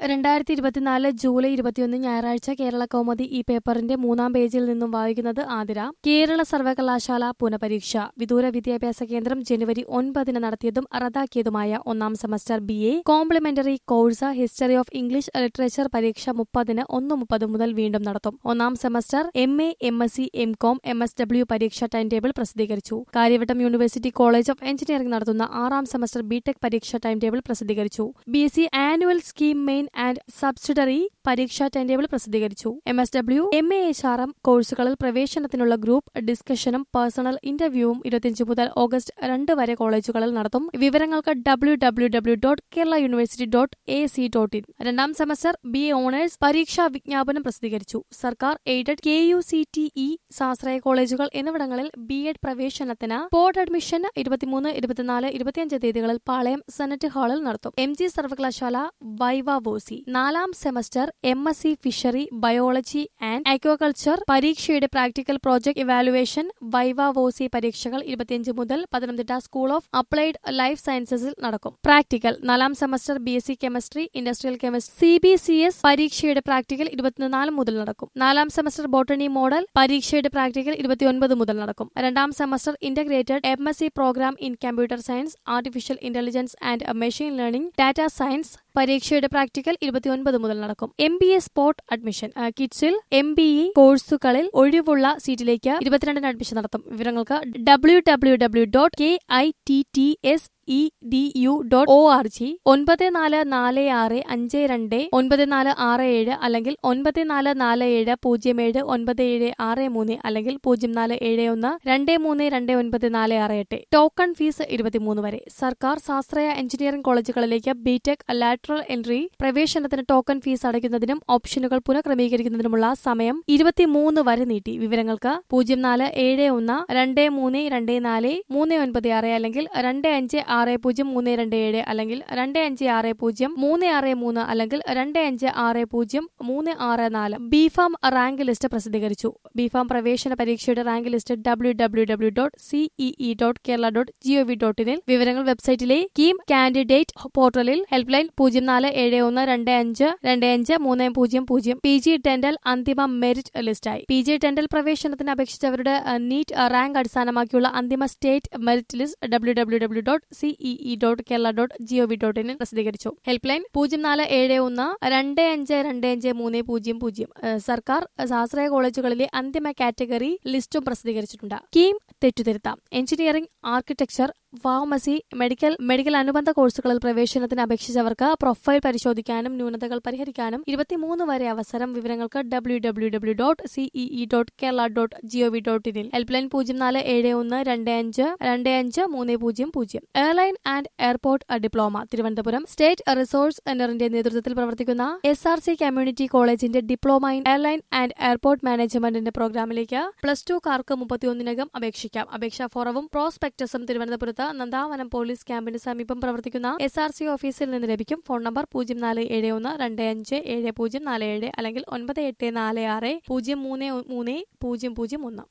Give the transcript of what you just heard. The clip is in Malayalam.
രണ്ടായിരത്തി ഇരുപത്തിനാല് ജൂലൈ ഇരുപത്തിയൊന്ന് ഞായറാഴ്ച കേരള കൗമുദി ഈ പേപ്പറിന്റെ മൂന്നാം പേജിൽ നിന്നും വായിക്കുന്നത് ആതിര കേരള സർവകലാശാല പുനഃപരീക്ഷ വിദൂര വിദ്യാഭ്യാസ കേന്ദ്രം ജനുവരി ഒൻപതിന് നടത്തിയതും റദ്ദാക്കിയതുമായ ഒന്നാം semester B A complimentary course history of English literature പരീക്ഷ മുപ്പതിന് ഒന്ന് മുപ്പത് മുതൽ വീണ്ടും നടത്തും ഒന്നാം semester M A M S C M com M S W പരീക്ഷ ടൈം ടേബിൾ പ്രസിദ്ധീകരിച്ചു കാര്യവട്ടം യൂണിവേഴ്സിറ്റി കോളേജ് ഓഫ് എഞ്ചിനീയറിംഗ് നടത്തുന്ന ആറാം സെമസ്റ്റർ ബിടെക് പരീക്ഷ ടൈം ടേബിൾ പ്രസിദ്ധീകരിച്ചു B S C annual scheme main and subsidiary പരീക്ഷാ ടൈം ടേബിൾ പ്രസിദ്ധീകരിച്ചു M S W M A H R M കോഴ്സുകളിൽ പ്രവേശനത്തിനുള്ള ഗ്രൂപ്പ് ഡിസ്കഷനും പേഴ്സണൽ ഇന്റർവ്യൂവും ഇരുപത്തിയഞ്ച് മുതൽ ഓഗസ്റ്റ് രണ്ട് വരെ കോളേജുകളിൽ നടത്തും വിവരങ്ങൾക്ക് W W W dot Kerala university dot A C dot in രണ്ടാം സെമസ്റ്റർ ബി എ ഓണേഴ്സ് പരീക്ഷാ വിജ്ഞാപനം പ്രസിദ്ധീകരിച്ചു സർക്കാർ aided K U C T E സ്വാശ്രയ കോളേജുകൾ എന്നിവിടങ്ങളിൽ ബി എഡ് പ്രവേശനത്തിന് സ്പോട്ട് അഡ്മിഷൻ ഇരുപത്തിമൂന്ന് ഇരുപത്തിനാല് ഇരുപത്തിയഞ്ച് തീയതികളിൽ പാളയം സെനറ്റ് ഹാളിൽ നടത്തും എം ജി സർവകലാശാല വൈവ വോസി നാലാം semester M S C fishery biology and aquaculture പരീക്ഷയുടെ practical project evaluation viva voce പരീക്ഷകൾ ഇരുപത്തിയഞ്ച് മുതൽ Pathanamthitta school of applied life സയൻസസിൽ നടക്കും പ്രാക്ടിക്കൽ നാലാം semester B S C chemistry industrial chemistry C B C S പരീക്ഷയുടെ പ്രാക്ടിക്കൽ ഇരുപത്തിനാല് മുതൽ നടക്കും നാലാം സെമസ്റ്റർ ബോട്ടണി മോഡൽ പരീക്ഷയുടെ പ്രാക്ടിക്കൽ ഇരുപത്തിയൊൻപത് മുതൽ നടക്കും രണ്ടാം semester integrated M S C programme in computer science artificial intelligence and machine learning data science പരീക്ഷയുടെ പ്രാക്ടിക്കൽ ഇരുപത്തിയൊൻപത് മുതൽ നടക്കും M B A spot admission ആ, കിഡ്സിൽ എം ബി ഇ കോഴ്സുകളിൽ ഒഴിവുള്ള സീറ്റിലേക്ക് ഇരുപത്തിരണ്ടിന് അഡ്മിഷൻ നടത്തും വിവരങ്ങൾക്ക് W W W dot K I T T S E D U dot O R G ഒൻപത് നാല് നാല് ആറ് അഞ്ച് രണ്ട് ഒൻപത് നാല് ആറ് ഏഴ് അല്ലെങ്കിൽ ഒൻപത് നാല് നാല് ഏഴ് പൂജ്യം ഏഴ് ഒൻപത് ഏഴ് ആറ് മൂന്ന് അല്ലെങ്കിൽ പൂജ്യം നാല് ഏഴ് ഒന്ന് രണ്ട് മൂന്ന് രണ്ട് ഒൻപത് നാല് ആറ് എട്ട് ടോക്കൺ ഫീസ് ഇരുപത്തിമൂന്ന് വരെ സർക്കാർ ശാസ്ത്രീയ എഞ്ചിനീയറിംഗ് കോളേജുകളിലേക്ക് ബിടെക് ലാറ്ററൽ എൻട്രി പ്രവേശനത്തിന് ടോക്കൺ ഫീസ് അടയ്ക്കുന്നതിനും ഓപ്ഷനുകൾ പുനഃക്രമീകരിക്കുന്നതിനുമുള്ള സമയം ഇരുപത്തിമൂന്ന് വരെ നീട്ടി വിവരങ്ങൾക്ക് പൂജ്യം നാല് ഏഴ് ഒന്ന് രണ്ട് മൂന്ന് രണ്ട് നാല് മൂന്ന് ഒൻപത് ആറ് അല്ലെങ്കിൽ രണ്ട് അഞ്ച് ആറ് പൂജ്യം മൂന്ന് രണ്ട് ഏഴ് അല്ലെങ്കിൽ രണ്ട് അഞ്ച് ആറ് പൂജ്യം മൂന്ന് ആറ് മൂന്ന് അല്ലെങ്കിൽ രണ്ട് അഞ്ച് ആറ് പൂജ്യം മൂന്ന് ആറ് നാല് ബിഫാം റാങ്ക് ലിസ്റ്റ് പ്രസിദ്ധീകരിച്ചു ബിഫാം പ്രവേശന പരീക്ഷയുടെ rank list W W W dot CEE dot Kerala dot GOV dot ഇനിൽ വിവരങ്ങൾ വെബ്സൈറ്റിലെ കീം കാൻഡിഡേറ്റ് പോർട്ടലിൽ ഹെൽപ്പ് ലൈൻ പൂജ്യം നാല് ഏഴ് ഒന്ന് രണ്ട് അഞ്ച് രണ്ട് അഞ്ച് മൂന്ന് പൂജ്യം പൂജ്യം പി ജി ഡെന്റൽ അന്തിമ മെറിറ്റ് ലിസ്റ്റായി പി ജി ഡെന്റൽ പ്രവേശനത്തിന് അപേക്ഷിച്ചവരുടെ നീറ്റ് റാങ്ക് അടിസ്ഥാനമാക്കിയുള്ള അന്തിമ state merit list W W W dot CEE dot Kerala dot GOV dot ഇനിൽ പ്രസിദ്ധീകരിച്ചു ഹെൽപ്പ് ലൈൻ പൂജ്യം നാല് ഏഴ് ഒന്ന് രണ്ട് അഞ്ച് രണ്ട് അഞ്ച് മൂന്ന് പൂജ്യം പൂജ്യം ഏഹ് സർക്കാർ സ്വാശ്രയ കോളേജുകളിലെ അന്തിമ കാറ്റഗറി ലിസ്റ്റും പ്രസിദ്ധീകരിച്ചിട്ടുണ്ട് കീം തെറ്റുതിരുത്താം engineering architecture pharmacy medical medical അനുബന്ധ കോഴ്സുകളിൽ പ്രവേശനത്തിന് അപേക്ഷിച്ചവർക്ക് പ്രൊഫൈൽ പരിശോധിക്കാനും ന്യൂനതകൾ പരിഹരിക്കാനും ഇരുപത്തിമൂന്ന് വരെ അവസരം വിവരങ്ങൾക്ക് W W W dot CEE dot Kerala dot GOV dot ഇനിൽ ഹെൽപ്പ് ലൈൻ പൂജ്യം നാല് ഏഴ് ഒന്ന് രണ്ട് അഞ്ച് രണ്ട് അഞ്ച് മൂന്ന് പൂജ്യം പൂജ്യം airline and airport diploma Thiruvananthapuram state resource സെന്ററിന്റെ നേതൃത്വത്തിൽ പ്രവർത്തിക്കുന്ന എസ് ആർ സി കമ്മ്യൂണിറ്റി കോളേജിന്റെ diploma in airline and airport മാനേജ്മെന്റിന്റെ പ്രോഗ്രാമിലേക്ക് പ്ലസ് ടു കാർക്ക് മുപ്പത്തിയൊന്നിനകം അപേക്ഷിക്കാം അപേക്ഷാ ഫോറവും പ്രോസ്പെക്ടസും തിരുവനന്തപുരത്ത് നന്ദാവനം പോലീസ് ക്യാമ്പിന് സമീപം പ്രവർത്തിക്കുന്ന എസ് ആർ സി ഓഫീസിൽ നിന്ന് ലഭിക്കും ഫോൺ നമ്പർ പൂജ്യം നാല് ഏഴ് ഒന്ന് രണ്ട് അഞ്ച് ഏഴ് പൂജ്യം നാല് ഏഴ് അല്ലെങ്കിൽ ഒൻപത് എട്ട് നാല് ആറ് പൂജ്യം മൂന്ന് മൂന്ന് പൂജ്യം പൂജ്യം ഒന്ന്